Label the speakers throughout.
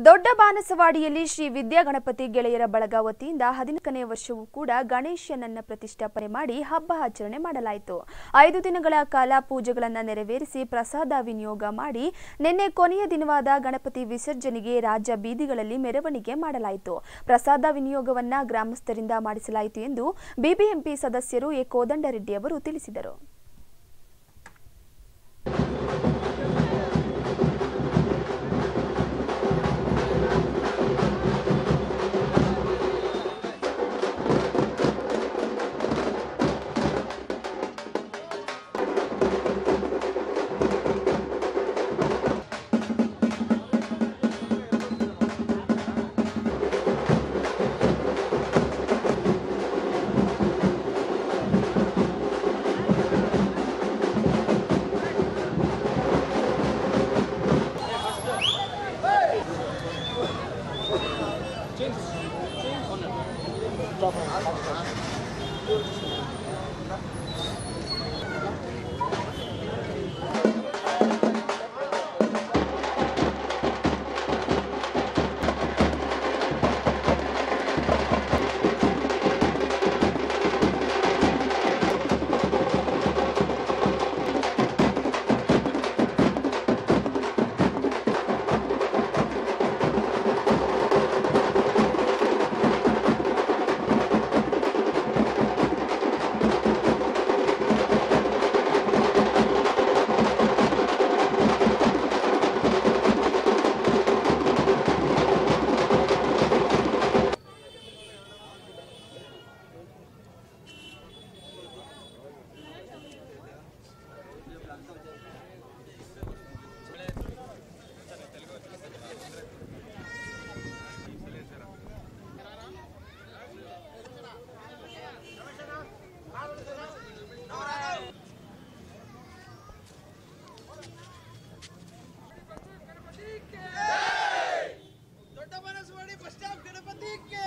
Speaker 1: ದೊಡ್ಡ ಬಾನಸವಾಡಿಯಲ್ಲಿ ಶ್ರೀ ವಿದ್ಯಾ ಗಣಪತಿ ಗೆಳೆಯರ ಬಳಗ ವತಿಯಿಂದ ಹದಿನಾಲ್ಕನೇ ವರ್ಷವೂ ಕೂಡ ಗಣೇಶನನ್ನ ಪ್ರತಿಷ್ಠಾಪನೆ ಮಾಡಿ ಹಬ್ಬ ಆಚರಣೆ ಮಾಡಲಾಯಿತು ಐದು ದಿನಗಳ ಕಾಲ ಪೂಜೆಗಳನ್ನು ನೆರವೇರಿಸಿ ಪ್ರಸಾದ ವಿನಿಯೋಗ ಮಾಡಿ ನಿನ್ನೆ ಕೊನೆಯ ದಿನವಾದ ಗಣಪತಿ ವಿಸರ್ಜನೆಗೆ ರಾಜ್ಯ ಬೀದಿಗಳಲ್ಲಿ ಮೆರವಣಿಗೆ ಮಾಡಲಾಯಿತು ಪ್ರಸಾದ ವಿನಿಯೋಗವನ್ನ ಗ್ರಾಮಸ್ಥರಿಂದ ಮಾಡಿಸಲಾಯಿತು ಎಂದು ಬಿಬಿಎಂಪಿ ಸದಸ್ಯರು ಎ ಕೋದಂಡರೆಡ್ಡಿ ಅವರು ತಿಳಿಸಿದರು
Speaker 2: ದೊಡ್ಡ ಮನಸ್ಸುವಾಡಿ ಬಸ್ ಸ್ಟಾಪ್ ಗಣಪತಿಗೆ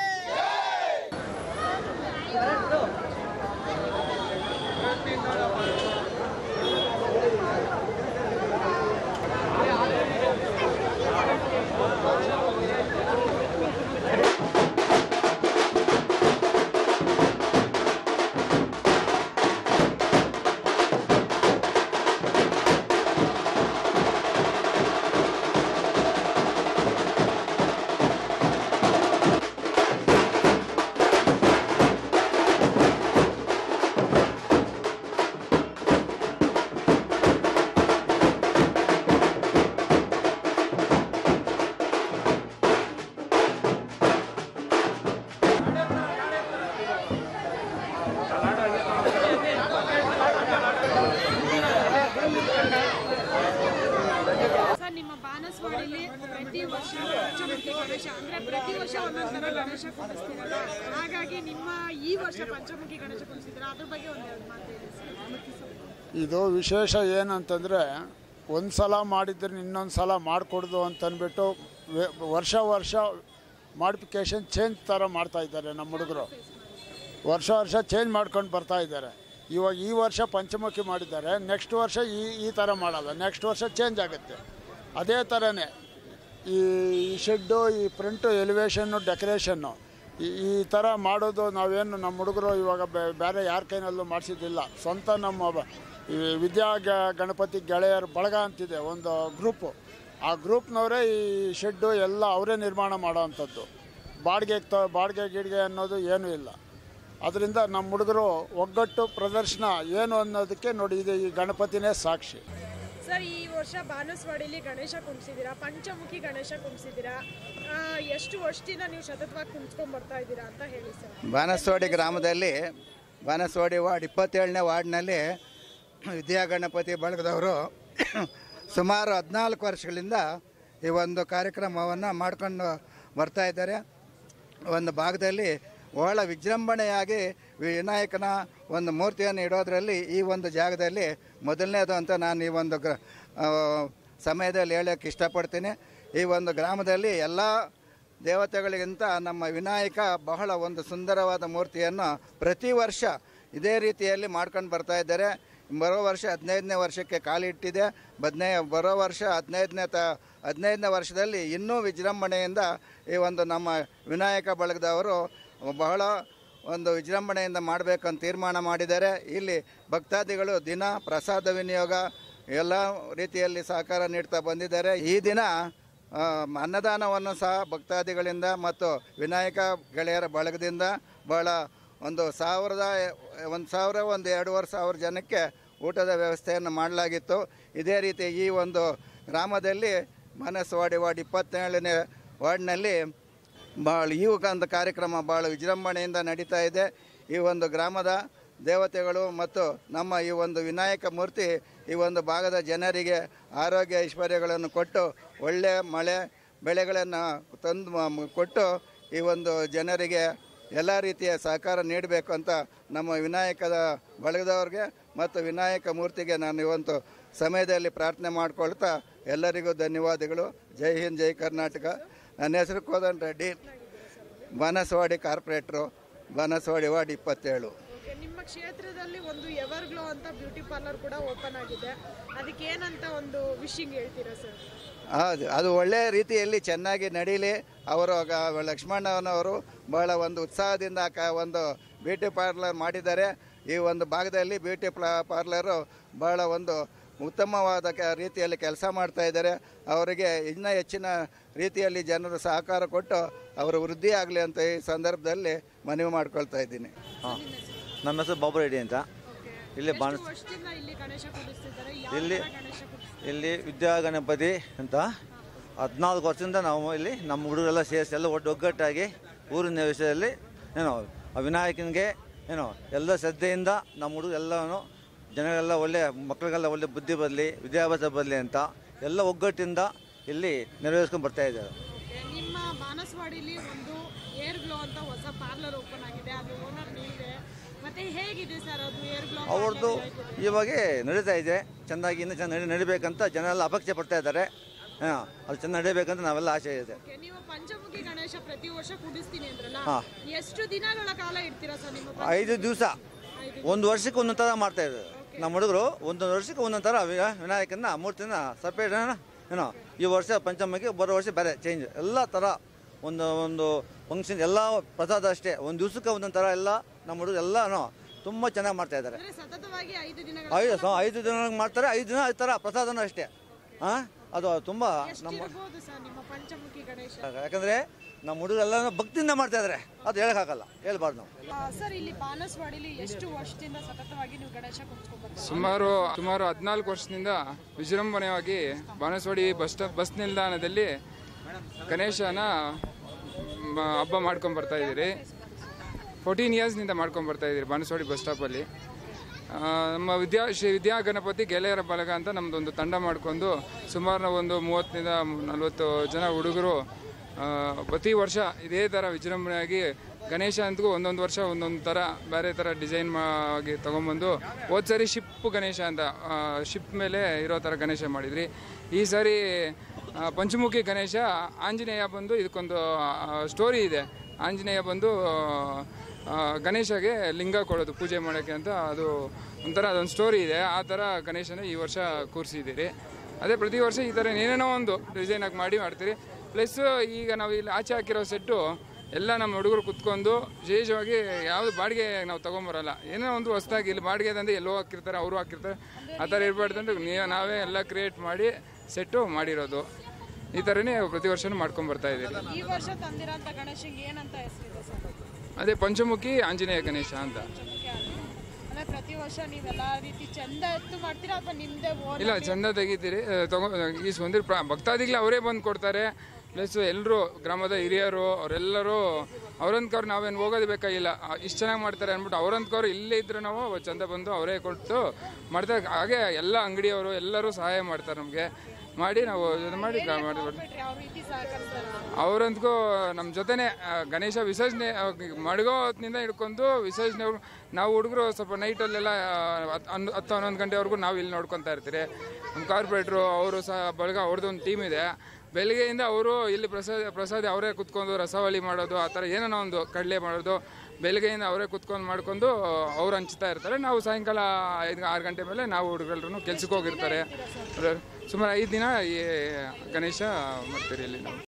Speaker 3: ಸರ್ ನಿಮ್ಮ ಬಾನಸವಾಡಿಲಿ ಪ್ರತಿ ವರ್ಷ ಪಂಚಮುಖಿ ಗಣೇಶ ಅಂದ್ರೆ ಪ್ರತಿ ವರ್ಷ ಒಂದೊಂದು ಥರ ಗಣೇಶ ಕುಣಿಸ್ತೀರಲ್ಲ ಹಾಗಾಗಿ ನಿಮ್ಮ ಈ ವರ್ಷ ಪಂಚಮುಖಿ ಗಣೇಶ ಕುಣಿಸಿದ್ರ ಅದ್ರ ಬಗ್ಗೆ ಒಂದೆರಡು ಮಾತು ಹೇಳಿ ಸರ್
Speaker 4: ಇದು ವಿಶೇಷ ಏನಂತಂದರೆ ಒಂದು ಸಲ ಮಾಡಿದ್ರೆ ಇನ್ನೊಂದು ಸಲ ಮಾಡಿಕೊಡ್ದು ಅಂತಂದ್ಬಿಟ್ಟು ವೆ- ವರ್ಷ ವರ್ಷ ಮಾಡಿಫಿಕೇಷನ್ ಚೇಂಜ್ ಥರ ಮಾಡ್ತಾ ಇದ್ದಾರೆ ನಮ್ಮ ಹುಡುಗರು ವರ್ಷ ವರ್ಷ ಚೇಂಜ್ ಮಾಡ್ಕೊಂಡು ಬರ್ತಾ ಇದ್ದಾರೆ ಇವಾಗ ಈ ವರ್ಷ ಪಂಚಮುಖಿ ಮಾಡಿದ್ದಾರೆ ನೆಕ್ಸ್ಟ್ ವರ್ಷ ಈ ಈ ಥರ ಮಾಡಲ್ಲ ನೆಕ್ಸ್ಟ್ ವರ್ಷ ಚೇಂಜ್ ಆಗುತ್ತೆ ಅದೇ ಥರನೇ ಈ ಈ ಶೆಡ್ಡು ಈ ಪ್ರಿಂಟು ಎಲಿವೇಷನ್ನು ಡೆಕೋರೇಷನ್ನು ಈ ಈ ಥರ ಮಾಡೋದು ನಾವೇನು ನಮ್ಮ ಹುಡುಗರು ಇವಾಗ ಬೆ- ಬೇರೆ ಯಾರ ಕೈನಲ್ಲೂ ಮಾಡಿಸಿದ್ದಿಲ್ಲ ಸ್ವಂತ ನಮ್ಮ ಬ- ಈ ವಿದ್ಯಾ ಗ- ಗಣಪತಿ ಗೆಳೆಯರ ಬಳಗ ಅಂತಿದೆ ಒಂದು ಗ್ರೂಪು ಆ ಗ್ರೂಪ್ನವರೇ ಈ ಶೆಡ್ಡು ಎಲ್ಲ ಅವರೇ ನಿರ್ಮಾಣ ಮಾಡೋ ಅಂಥದ್ದು ಬಾಡಿಗೆ ತ ಬಾಡಿಗೆ ಗಿಡಿಗೆ ಅನ್ನೋದು ಏನೂ ಇಲ್ಲ ಅದರಿಂದ ನಮ್ಮ ಹುಡುಗರು ಒಗ್ಗಟ್ಟು ಪ್ರದರ್ಶನ ಏನು ಅನ್ನೋದಕ್ಕೆ ನೋಡಿ ಇದು ಈ ಗಣಪತಿನೇ ಸಾಕ್ಷಿ
Speaker 3: ಸರ್ ಈ ವರ್ಷ ಬಾನಸವಾಡಿಲಿ ಗಣೇಶ ಕುಣಿಸಿದ್ದೀರಾ ಪಂಚಮುಖಿ ಗಣೇಶ ಕುಣಿಸಿದ್ದೀರಾ ಆ, ಎಷ್ಟು ವರ್ಷದಿಂದ ನೀವು ಸತತವಾಗಿ ಕುಣಿಸ್ಕೊಂಡ್ ಬರ್ತಾ ಇದ್ದೀರಾ ಅಂತ ಹೇಳಿ ಸರ್
Speaker 5: ಬಾನಸವಾಡಿ ಗ್ರಾಮದಲ್ಲಿ ಬಾನಸವಾಡಿ ವಾರ್ಡ್ ಇಪ್ಪತ್ತೇಳನೇ ವಾರ್ಡ್ನಲ್ಲಿ ವಿದ್ಯಾ ಗಣಪತಿ ಬಳಗದವರು ಸುಮಾರು ಹದಿನಾಲ್ಕು ವರ್ಷಗಳಿಂದ ಈ ಒಂದು ಕಾರ್ಯಕ್ರಮವನ್ನು ಮಾಡ್ಕೊಂಡು ಬರ್ತಾ ಇದ್ದಾರೆ ಒಂದು ಭಾಗದಲ್ಲಿ ಬಹಳ ವಿಜೃಂಭಣೆಯಾಗಿ ವಿನಾಯಕನ ಒಂದು ಮೂರ್ತಿಯನ್ನು ಇಡೋದ್ರಲ್ಲಿ ಈ ಒಂದು ಜಾಗದಲ್ಲಿ ಮೊದಲನೇದು ಅಂತ ನಾನು ಈ ಒಂದು ಗ್ರ ಆ, ಸಮಯದಲ್ಲಿ ಹೇಳೋಕ್ಕೆ ಇಷ್ಟಪಡ್ತೀನಿ ಈ ಒಂದು ಗ್ರಾಮದಲ್ಲಿ ಎಲ್ಲ ದೇವತೆಗಳಿಗಿಂತ ನಮ್ಮ ವಿನಾಯಕ ಬಹಳ ಒಂದು ಸುಂದರವಾದ ಮೂರ್ತಿಯನ್ನು ಪ್ರತಿ ವರ್ಷ ಇದೇ ರೀತಿಯಲ್ಲಿ ಮಾಡ್ಕೊಂಡು ಬರ್ತಾ ಇದ್ದಾರೆ ಬರೋ ವರ್ಷ ಹದಿನೈದನೇ ವರ್ಷಕ್ಕೆ ಕಾಲಿಟ್ಟಿದೆ ಬದನೇ ಬರೋ ವರ್ಷ ಹದಿನೈದನೇ ತ ಹದಿನೈದನೇ ವರ್ಷದಲ್ಲಿ ಇನ್ನೂ ವಿಜೃಂಭಣೆಯಿಂದ ಈ ಒಂದು ನಮ್ಮ ವಿನಾಯಕ ಬಳಗದವರು ಬಹಳ ಒಂದು ವಿಜೃಂಭಣೆಯಿಂದ ಮಾಡಬೇಕಂತ ತೀರ್ಮಾನ ಮಾಡಿದ್ದಾರೆ ಇಲ್ಲಿ ಭಕ್ತಾದಿಗಳು ದಿನ ಪ್ರಸಾದ ವಿನಿಯೋಗ ಎಲ್ಲ ರೀತಿಯಲ್ಲಿ ಸಹಕಾರ ನೀಡ್ತಾ ಬಂದಿದ್ದಾರೆ ಈ ದಿನ ಆ, ಅನ್ನದಾನವನ್ನು ಸಹ ಭಕ್ತಾದಿಗಳಿಂದ ಮತ್ತು ವಿನಾಯಕ ಗೆಳೆಯರ ಬಳಗದಿಂದ ಬಹಳ ಒಂದು ಸಾವಿರದ ಒಂದು ಸಾವಿರ ಒಂದು ಎರಡೂವರೆ ಸಾವಿರ ಜನಕ್ಕೆ ಊಟದ ವ್ಯವಸ್ಥೆಯನ್ನು ಮಾಡಲಾಗಿತ್ತು ಇದೇ ರೀತಿ ಈ ಒಂದು ಗ್ರಾಮದಲ್ಲಿ ಮಾನಸವಾಡಿ ವಾರ್ಡ್ ಇಪ್ಪತ್ತೇಳನೇ ವಾರ್ಡ್ನಲ್ಲಿ ಭಾಳ ಈ ಒಂದು ಕಾರ್ಯಕ್ರಮ ಭಾಳ ವಿಜೃಂಭಣೆಯಿಂದ ನಡೀತಾ ಇದೆ ಈ ಒಂದು ಗ್ರಾಮದ ದೇವತೆಗಳು ಮತ್ತು ನಮ್ಮ ಈ ಒಂದು ವಿನಾಯಕ ಮೂರ್ತಿ ಈ ಒಂದು ಭಾಗದ ಜನರಿಗೆ ಆರೋಗ್ಯ ಐಶ್ವರ್ಯಗಳನ್ನು ಕೊಟ್ಟು ಒಳ್ಳೆಯ ಮಳೆ ಬೆಳೆಗಳನ್ನು ತಂದು ಮ- ಮ- ಕೊಟ್ಟು ಈ ಒಂದು ಜನರಿಗೆ ಎಲ್ಲ ರೀತಿಯ ಸಹಕಾರ ನೀಡಬೇಕು ಅಂತ ನಮ್ಮ ವಿನಾಯಕದ ಬಳಗದವ್ರಿಗೆ ಮತ್ತು ವಿನಾಯಕ ಮೂರ್ತಿಗೆ ನಾನು ಇವತ್ತು ಸಮಯದಲ್ಲಿ ಪ್ರಾರ್ಥನೆ ಮಾಡ್ಕೊಳ್ತಾ ಎಲ್ಲರಿಗೂ ಧನ್ಯವಾದಗಳು ಜೈ ಹಿಂದ್ ಜೈ ಕರ್ನಾಟಕ ನನ್ನ ಹೆಸರು ಕೋದನ್ ರೆಡ್ಡಿ ಬಾನಸವಾಡಿ ಕಾರ್ಪೊರೇಟ್ರು ಬಾನಸವಾಡಿ ವಾರ್ಡ್ ಇಪ್ಪತ್ತೇಳು
Speaker 3: ಓಕೆ ನಿಮ್ಮ ಕ್ಷೇತ್ರದಲ್ಲಿ ಒಂದು ಎವರ್ ಗ್ಲೋ ಅಂತ ಬ್ಯೂಟಿ ಪಾರ್ಲರ್ ಕೂಡ ಓಪನ್ ಆಗಿದೆ ಅದಕ್ಕೆ ಏನಂತ ಒಂದು ವಿಶಿಂಗ್ ಹೇಳ್ತೀರಾ ಸರ್
Speaker 5: ಹೌದು ಅದು ಒಳ್ಳೆಯ ರೀತಿಯಲ್ಲಿ ಚೆನ್ನಾಗಿ ನಡೀಲಿ ಅವರು ಆಗ ಲಕ್ಷ್ಮಣ್ಣನವರು ಬಹಳ ಒಂದು ಉತ್ಸಾಹದಿಂದ ಕ ಒಂದು ಬ್ಯೂಟಿ ಪಾರ್ಲರ್ ಮಾಡಿದ್ದಾರೆ ಈ ಒಂದು ಭಾಗದಲ್ಲಿ ಬ್ಯೂಟಿ ಪ್ಲಾ ಪಾರ್ಲರು ಬಹಳ ಒಂದು ಉತ್ತಮವಾದ ಕ ರೀತಿಯಲ್ಲಿ ಕೆಲಸ ಮಾಡ್ತಾ ಇದ್ದಾರೆ ಅವರಿಗೆ ಇನ್ನೂ ಹೆಚ್ಚಿನ ರೀತಿಯಲ್ಲಿ ಜನರು ಸಹಕಾರ ಕೊಟ್ಟು ಅವರು ವೃದ್ಧಿ ಆಗಲಿ ಅಂತ ಈ ಸಂದರ್ಭದಲ್ಲಿ ಮನವಿ ಮಾಡ್ಕೊಳ್ತಾ ಇದ್ದೀನಿ
Speaker 6: ಹಾಂ ನಮ್ಮ ಹೆಸರು ಬಾಬು ರೆಡ್ಡಿ ಅಂತ ಇಲ್ಲಿ ಬಾಣ
Speaker 3: ಎಷ್ಟು ವರ್ಷದಿಂದ ಇಲ್ಲಿ ಗಣೇಶ ಕೂಡಿಸ್ತಿದ್ದಾರೆ ಯಾವ
Speaker 6: ಇಲ್ಲಿ
Speaker 3: ಥರ ಗಣೇಶ ಕೂಡಿಸ್ತಿದ್ದಾರೆ
Speaker 6: ಇಲ್ಲಿ ವಿದ್ಯಾ ಗಣಪತಿ ಅಂತ ಹದಿನಾಲ್ಕು ವರ್ಷದಿಂದ ನಾವು ಇಲ್ಲಿ ನಮ್ಮ ಹುಡುಗರೆಲ್ಲ ಸೇರಿಸಿ ಎಲ್ಲ ಒಟ್ಟು ಒಗ್ಗಟ್ಟಾಗಿ ಊರಿನ ವಿಷಯದಲ್ಲಿ ಏನೋ ಆ ವಿನಾಯಕನಿಗೆ ಏನೋ ಎಲ್ಲ ಶ್ರದ್ಧೆಯಿಂದ ನಮ್ಮ ಹುಡುಗರು ಎಲ್ಲನೂ ಜನರೆಲ್ಲ ಒಳ್ಳೆ ಮಕ್ಕಳಿಗೆಲ್ಲ ಒಳ್ಳೆ ಬುದ್ಧಿ ಬರಲಿ ವಿದ್ಯಾಭ್ಯಾಸ ಬರಲಿ ಅಂತ ಎಲ್ಲ ಒಗ್ಗಟ್ಟಿಂದ ಇಲ್ಲಿ ನೆರವೇರಿಸ್ಕೊಂಡು ಬರ್ತಾ ಇದ್ದಾರೆ
Speaker 3: ಓಕೆ ನಿಮ್ಮ ಬಾನಸವಾಡಿಲಿ ಒಂದು ಏರ್ ಗ್ಲೋ ಅಂತ ಹೊಸ ಪಾರ್ಲರ್ ಓಪನ್ ಆಗಿದೆ ಅದು ಓನರ್ ನೀವೇ ಮತ್ತೆ ಹೇಗಿದೆ ಸರ್ ಅದು ಏರ್ ಗ್ಲೋ
Speaker 6: ಅವ್ರದ್ದು ಇವಾಗ ನಡೀತಾ ಇದೆ ಚೆಂದಾಗಿ ಇನ್ನೂ ಚೆನ್ನಾಗಿ ನಡಿ ನಡಿಬೇಕಂತ ಜನ ಎಲ್ಲ ಅಪೇಕ್ಷೆ ಪಡ್ತಾ ಇದ್ದಾರೆ ಹಾಂ ಅದು ಚೆನ್ನಾಗಿ ನಡಿಬೇಕಂತ ನಾವೆಲ್ಲ ಆಸೆ ಇದೆ
Speaker 3: ಓಕೆ ನೀವು ಪಂಚಮುಖಿ ಗಣೇಶ ಪ್ರತಿ ವರ್ಷ ಕೂಡಿಸ್ತೀನಿ ಅಂದ್ರಲ್ಲ
Speaker 6: ಹಾ.
Speaker 3: ಎಷ್ಟು ದಿನಗಳ ಕಾಲ ಇಡ್ತೀರಾ ಸರ್ ನಿಮ್ಮ
Speaker 6: ಐದು ದಿವಸ ಒಂದು ವರ್ಷಕ್ಕೆ ಒಂದೊಂದು ಥರ ಮಾಡ್ತಾ ಇದ್ದಾರೆ ನಮ್ಮ ಹುಡುಗರು ಒಂದೊಂದು ವರ್ಷಕ್ಕೆ ಒಂದೊಂದು ಥರ ವಿ- ವಿನಾಯಕನ ಮೂರ್ತಿನ ಸಪ್ರೇಟ್ ಏನೋ ಈ ವರ್ಷ ಪಂಚಮಕ್ಕೆ ಬರೋ ವರ್ಷ ಬೇರೆ ಚೇಂಜ್ ಎಲ್ಲ ಥರ ಒಂದು ಒಂದು ಫಂಕ್ಷನ್ ಎಲ್ಲ ಪ್ರಸಾದ ಅಷ್ಟೇ ಒಂದು ದಿವಸಕ್ಕೆ ಒಂದೊಂದು ಥರ ಎಲ್ಲ ನಮ್ಮ ಹುಡುಗರು ಎಲ್ಲನೂ ತುಂಬ ಚೆನ್ನಾಗಿ ಮಾಡ್ತಾ ಇದ್ದಾರೆ
Speaker 3: ಅಂದ್ರೆ ಸತತವಾಗಿ ಐದು ದಿನಗಳ
Speaker 6: ಐದು ಸ- ಐದು ದಿನ ಮಾಡ್ತಾರೆ ಐದು ದಿನ ಐದು ಥರ ಪ್ರಸಾದನೂ ಅಷ್ಟೇ ಹಾಂ ಅದು ತುಂಬ ನಮ್ಮ
Speaker 3: ಎಷ್ಟಿರ್ಬೋದು ಸರ್ ನಿಮ್ಮ ಪಂಚಮುಖಿ ಗಣೇಶ
Speaker 6: ಯಾಕಂದರೆ ನಮ್ಮ ಹುಡುಗರೆಲ್ಲ ಭಕ್ತಿಯಿಂದ ಮಾಡ್ತಾ ಇದ್ದಾರೆ ಅದು ಹೇಳೋಕ್ಕಾಗಲ್ಲ ಹೇಳ್ಬಾರ್ದು ನಾವು
Speaker 3: ಆ, ಸರ್ ಇಲ್ಲಿ ಬಾನಸವಾಡಿಲಿ ಎಷ್ಟು ವರ್ಷದಿಂದ ಸತತವಾಗಿ ನೀವು ಗಣೇಶ ಕುಂತ್ಕೊಂಡ್ ಬರ್ತೀರಾ
Speaker 7: ಸುಮಾರು ಸುಮಾರು ಹದಿನಾಲ್ಕು ವರ್ಷದಿಂದ ವಿಜೃಂಭಣೆಯಾಗಿ ಬಾಣಸ್ವಾಡಿ ಬಸ್ ಸ್ಟಾಪ್ ಬಸ್ ನಿಲ್ದಾಣದಲ್ಲಿ ಗಣೇಶನ ಮ, ಹಬ್ಬ ಮಾಡ್ಕೊಂಡು ಬರ್ತಾ ಇದ್ದೀರಿ ಫೋರ್ಟೀನ್ ಇಯರ್ಸ್ನಿಂದ ಮಾಡ್ಕೊಂಡು ಬರ್ತಾ ಇದ್ದೀರಿ ಬಾಣಸ್ವಾಡಿ ಬಸ್ ಸ್ಟಾಪಲ್ಲಿ ಆ, ನಮ್ಮ ವಿದ್ಯಾ ಶ್ರೀ ವಿದ್ಯಾ ಗಣಪತಿ ಗೆಳೆಯರ ಬಳಗ ಅಂತ ನಮ್ಮದೊಂದು ತಂಡ ಮಾಡಿಕೊಂಡು ಸುಮಾರು ಒಂದು ಮೂವತ್ತರಿಂದ ನಲ್ವತ್ತು ಜನ ಹುಡುಗರು ಆ, ಪ್ರತಿ ವರ್ಷ ಇದೇ ಥರ ವಿಜೃಂಭಣೆಯಾಗಿ ಗಣೇಶ ಅಂತೂ ಒಂದೊಂದು ವರ್ಷ ಒಂದೊಂದು ಥರ ಬೇರೆ ಥರ ಡಿಸೈನ್ ಆಗಿ ತೊಗೊಂಬಂದು ಹೋದ ಸರಿ ಶಿಪ್ ಗಣೇಶ ಅಂತ ಶಿಪ್ ಮೇಲೆ ಇರೋ ಥರ ಗಣೇಶ ಮಾಡಿದ್ರಿ ಈ ಸಾರಿ ಆ, ಪಂಚಮುಖಿ ಗಣೇಶ ಆಂಜನೇಯ ಬಂದು ಇದಕ್ಕೊಂದು ಸ್ಟೋರಿ ಇದೆ ಆಂಜನೇಯ ಬಂದು ಆ, ಗಣೇಶಗೆ ಲಿಂಗ ಕೊಡೋದು ಪೂಜೆ ಮಾಡೋಕ್ಕೆ ಅಂತ ಅದು ಒಂಥರ ಅದೊಂದು ಸ್ಟೋರಿ ಇದೆ ಆ ಥರ ಗಣೇಶನ ಈ ವರ್ಷ ಕೂರಿಸಿದ್ದೀರಿ ಅದೇ ಪ್ರತಿ ವರ್ಷ ಈ ಥರ ಏನೇನೋ ಒಂದು ಡಿಸೈನಾಗಿ ಮಾಡಿ ಮಾಡ್ತೀರಿ ಪ್ಲಸ್ ಈಗ ನಾವು ಇಲ್ಲಿ ಆಚೆ ಹಾಕಿರೋ ಸೆಟ್ಟು ಎಲ್ಲ ನಮ್ಮ ಹುಡುಗರು ಕುತ್ಕೊಂಡು ವಿಶೇಷವಾಗಿ ಯಾವುದು ಬಾಡಿಗೆ ನಾವು ತೊಗೊಂಬರಲ್ಲ ಏನೋ ಒಂದು ಹೊಸ್ದಾಗಿ ಇಲ್ಲಿ ಬಾಡಿಗೆ ತಂದು ಎಲ್ಲೋ ಹಾಕಿರ್ತಾರೆ ಅವರು ಹಾಕಿರ್ತಾರೆ ಆ ಥರ ಇರಬಾರ್ದು ಅಂತ ನೀವು ನಾವೇ ಎಲ್ಲ ಕ್ರಿಯೇಟ್ ಮಾಡಿ ಸೆಟ್ಟು ಮಾಡಿರೋದು ಈ ಥರನೇ ಪ್ರತಿ ವರ್ಷನೂ ಮಾಡ್ಕೊಂಡು ಬರ್ತಾ ಇದ್ದೀರಿ
Speaker 3: ಈ ವರ್ಷ ತಂದಿರೋಂಥ ಗಣೇಶಂಗೆ ಏನಂತ ಹೆಸರಿದೆ ಸರ್
Speaker 7: ಅದೇ ಪಂಚಮುಖಿ ಆಂಜನೇಯ ಗಣೇಶ ಅಂತ
Speaker 3: ಪಂಚಮುಖಿ ಆಂಜನೇಯ. ಅಂದ್ರೆ ಪ್ರತಿ ವರ್ಷ ನೀವೆಲ್ಲ ರೀತಿ ಚಂದ ಎತ್ತು ಮಾಡ್ತೀರಾ ಅಥವಾ ನಿಮ್ದೇ ಓನ್
Speaker 7: ಇಲ್ಲ ಚಂದ ತೆಗಿತೀರಿ ಆ, ತಗೊ ಈ ಸುಂದರ ಪ್ರ ಭಕ್ತಾದಿಗಳು ಅವರೇ ಬಂದು ಕೊಡ್ತಾರೆ ಪ್ಲಸ್ ಎಲ್ಲರೂ ಗ್ರಾಮದ ಹಿರಿಯರು ಅವರೆಲ್ಲರೂ ಅವ್ರಂತ್ಕವ್ರು ನಾವೇನು ಹೋಗೋದು ಬೇಕಾಗಿಲ್ಲ ಇಷ್ಟು ಚೆನ್ನಾಗಿ ಮಾಡ್ತಾರೆ ಅಂದ್ಬಿಟ್ಟು ಅವ್ರಂತ್ಕವ್ರು ಇಲ್ಲೇ ಇದ್ರೆ ನಾವು ಚಂದ ಬಂದು ಅವರೇ ಕೊಟ್ಟು ಮಾಡ್ತಾರೆ ಹಾಗೆ ಎಲ್ಲ ಅಂಗಡಿಯವರು ಎಲ್ಲರೂ ಸಹಾಯ ಮಾಡ್ತಾರೆ ನಮಗೆ ಮಾಡಿ ನಾವು ಇದು ಮಾಡಿ ಗ- ಮಾಡಿ
Speaker 3: ಬಿಟ್ರೆ ಯಾವ ರೀತಿ ಸಹಕರಿಸ್ತಾರೆ
Speaker 7: ಅವ್ರಂತ್ಗೂ ನಮ್ಮ ಜೊತೆನೆ ಆ, ಗಣೇಶ ವಿಸರ್ಜನೆ ಆ, ಮಡ್ಗೋ ಹೊತ್ತಿನಿಂದ ಹಿಡ್ಕೊಂಡು ವಿಸರ್ಜನೆ ನಾವು ಹುಡುಗರು ಸ್ವಲ್ಪ ನೈಟಲ್ಲೆಲ್ಲ ಹತ್ತು ಹತ್ತು ಹನ್ನೊಂದು ಗಂಟೆವರೆಗೂ ನಾವು ಇಲ್ಲಿ ನೋಡ್ಕೊತಾ ಇರ್ತೀರಿ ನಮ್ಮ ಕಾರ್ಪೊರೇಟ್ರು ಅವರು ಸಹ ಬಳಗ ಅವ್ರದ್ದು ಒಂದು ಟೀಮ್ ಇದೆ ಬೆಳಗ್ಗೆಯಿಂದ ಅವರು ಇಲ್ಲಿ ಪ್ರಸಾದ ಪ್ರಸಾದ ಅವರೇ ಕುತ್ಕೊಂಡು ರಸವಳಿ ಮಾಡೋದು ಆ ಥರ ಏನೋ ಒಂದು ಕಡಲೆ ಮಾಡೋದು ಬೆಳಗ್ಗೆಯಿಂದ ಅವರೇ ಕುತ್ಕೊಂಡು ಮಾಡ್ಕೊಂಡು ಅವ್ರು ಹಂಚ್ತಾ ಇರ್ತಾರೆ ನಾವು ಸಾಯಂಕಾಲ ಐದು ಆರು ಗಂಟೆ ಮೇಲೆ ನಾವು ಹುಡುಗರು ಕೆಲ್ಸಕ್ಕೆ ಹೋಗಿರ್ತಾರೆ ಸುಮಾರು ಐದು ದಿನ ಈ ಗಣೇಶ ಮಾಡ್ತೀರಿ ಇಲ್ಲಿ ನಾವು